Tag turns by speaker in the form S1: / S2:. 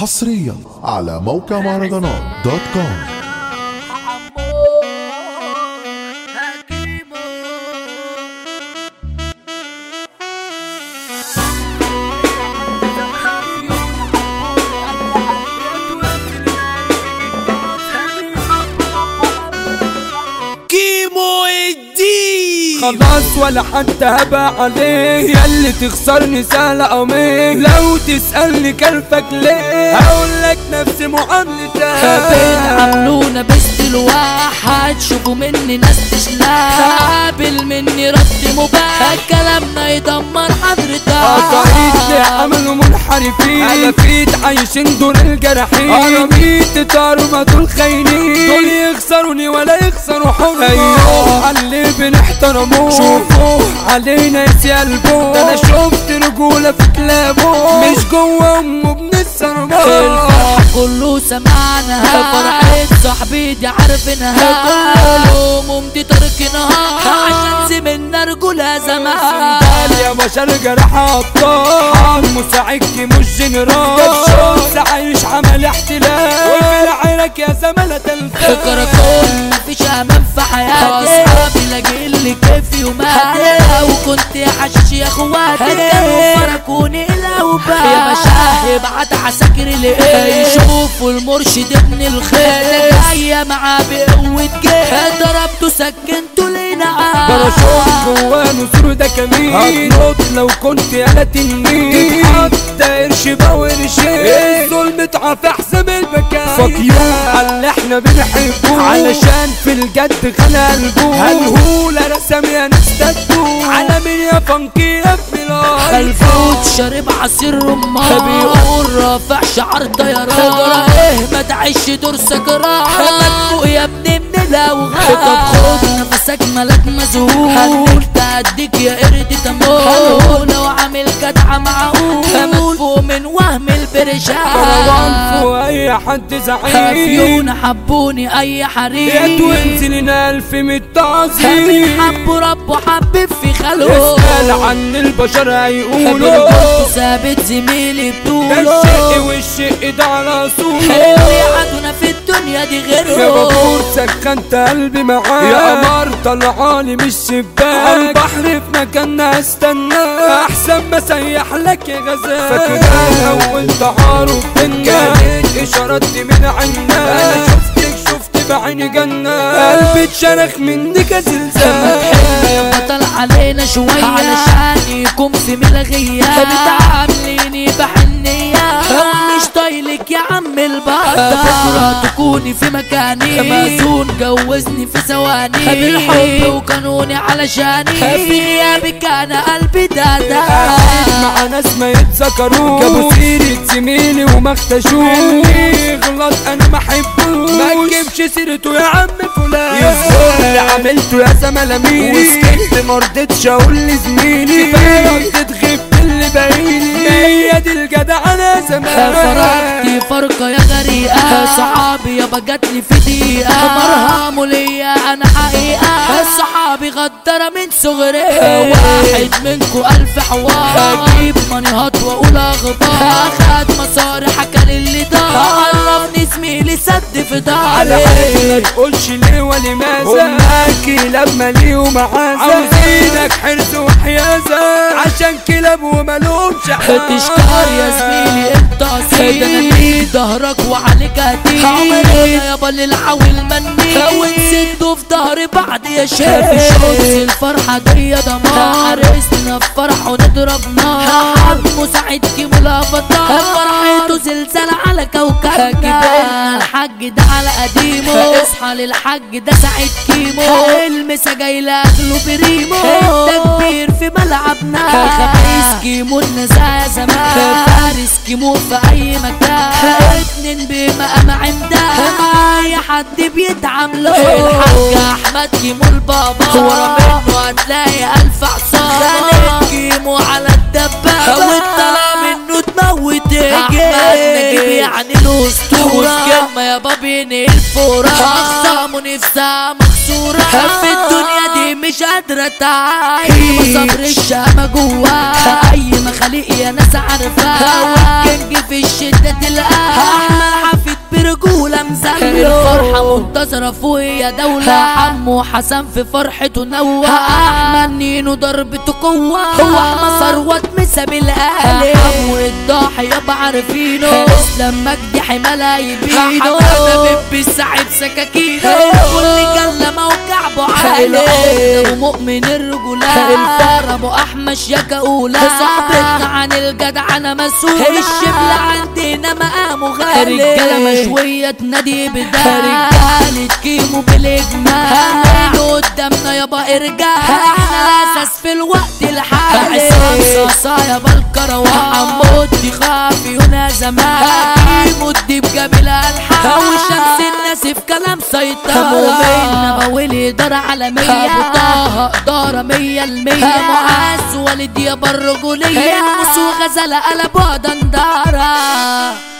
S1: حصريا على موقع مهرجانات دوت كوم
S2: كيمو الدين
S3: خلاص ولا حتى هبى عليه ياللي تخسرني سهلة او مين لو تسألني كلفك ليه هقول لك نفس معاملتك
S2: خابين عملونا بست الواحد شوفوا مني ناس تشلاح قابل مني رد مباح كلامنا يدمر حضرتك
S3: قطعيت عملوا منحرفين ألفيت عايشين دول الجرحين قراميت طاروا ما دول خاينين دول يخسروني ولا يخسروا حرمة أيوه اللي بنحترموه شوفوه علينا يسيلبوه أنا شفت رجولة في كلابه مش جوه أمه بنسربوه
S2: الفرح كله سمعنا فرحة صاحبي دي عارفينها كله ممتي تركناها عشان زميلنا رجولة زمان
S3: قال يا بشر جرح ابطال مساعدك مش جنرال شمس عايش عمل احتلال وفي عينك يا زملة الفل
S2: كراكون مفيش امان في حياتي اصحابي لاجئين لي كيفي وماتي وكنت حشيش يا اخواتي كانوا فرقوني لو يا مشاه يبعت عساكر لايه يشوفوا المرشد ابن الخير جايه معاه بقوه جيش ضربته سكنته لينا
S3: برشوت جواه نسور ده كمين هتنط لو كنت يالا تنين تتحط قرش بقرشين الظلم اتعافى حساب المكان فك يو على اللي احنا بنحبه علشان في الجد خلق قلبه هالهولة رسم يا ناس تاتو على مين يا فانكي يا ابن
S2: خلفوت شارب عصير رمان بيقول رافع شعر طيران ايه ما تعيش دور سكران مدفوق يا ابني من الاوغان طب خد نفسك ملك مذهول هنقول تأديك يا قرد تمول لو عامل جدع معقول مدفوق من وهم البرشام
S3: مروان فوق اي حد زعيم
S2: خافيون حبوني اي حريم
S3: يا توينزلنا الف
S2: مين
S3: متعظيم
S2: حبوا ربه حبب في خلقه
S3: اسأل عن البشر هيقولوا
S2: بالغلط ثابت زميلي
S3: ده
S2: بطوله
S3: الشق والشق ده على صوله
S2: اللي عدونا في الدنيا دي
S3: يا
S2: غيره
S3: بابور سخنت قلبي معاك يا قمر طلعالي مش شباك على البحر في مكاننا استنى احسن ما سيح لك يا غزال فاكر اول تعارف بينا كانت اشارات من عنا انا شفتك شفت بعيني جنة قلبي اتشرخ منك يا زلزال
S2: يا بطل علينا شوية علشان يكون في ملغية بتعامليني بحنية مش طايلك يا عم البطل بكرة تكوني في مكاني مأذون جوزني في ثواني بالحب وقانوني علشاني في غيابك انا قلبي دادا
S3: مع ناس ما يتذكروش جابوا سيرة زميلي وما اختشوش اللي يغلط انا ما احبوش ما تجيبش سيرته يا عم فلان يصبر اللي عملته يا زملاء مين وسكت ما رضيتش اقول لزميلي كفايه رديت غبت اللي بايني هي دي الجدع انا زمان
S2: فرقتي فرقة يا غريقة صحابي يابا جاتلي في دقيقة مرهموا ليا انا حقيقة صحابي غدارة من صغري واحد منكو الف حوار اجيب مانيهات واقول اخبار اخد مصاري حكى للي دار عرفني زميلي سد في
S3: على
S2: داري
S3: حد ما تقولش ليه ولماذا هماكي لما ليه ومعازة عاوزينك حرص وحيازة عشان كلاب ومالهمش حق
S2: تشكر يا زميلي انت اصيل انا ظهرك وعليك هتيجي عمرنا يابا للعويل مني لو نسيتوا في ظهري بعد يا شاف الشمس الفرحة جاية دمار حارسنا في فرح ونضرب نار حرب مساعد كيمو الافاتار فرحته زلزال على كوكبنا جبنا الحاج ده على قديمه اصحى للحاج ده سعيد كيمو المسا جاي لاغلو بريمو التكبير في ملعبنا خميس كيمو النزاع زمان فارس كيمو في اي مكان اتنين بمقام عمدان اي حد بيتعاملوا الحاج احمد كيمو البابا ورا منه هتلاقي الف حصان خالد كيمو على الدبابة والطلع منه تموت احمد نجيب يعني الاسطورة وفي كلمة يا بابي الفورة اخصامه نفسها مخصوصة الصورة في الدنيا دي مش قادرة تعايش ما صبر الشامة جواها أي مخاليق يا ناس عارفاها والكنج في الشدة تلقاها أحمد حفيد برجولة مزلة الفرحة منتظرة فوق يا دولة عمو حسن في فرحته نوى أحمد نينو ضربته قوة هو أحمد ثروت مسا بالأهل عمو الضاحي يابا عارفينه اسلام مجدي حمالة يبينه حمادة بيبي ساعد سكاكينه واللي جل موجع عالي ومؤمن الرجولات الفار ابو احمد شياكة اولى صاحبتنا عن الجدع انا مسؤول الشبل عندنا مقامه غالي رجاله مشويه تنادي بدال رجاله كيمو بالاجمال قدامنا يابا ارجع احنا الاساس في الوقت الحالي عصام صاصا يابا الكروان عمودي خافي هنا زمان مدي بجميل الحال وشمس الناس في كلام سيطرة مؤمن نبوي إدارة عالمية أبو طه إدارة مية المية معاذ والد يابا الرجولية النص وغزالة قلبها دندرة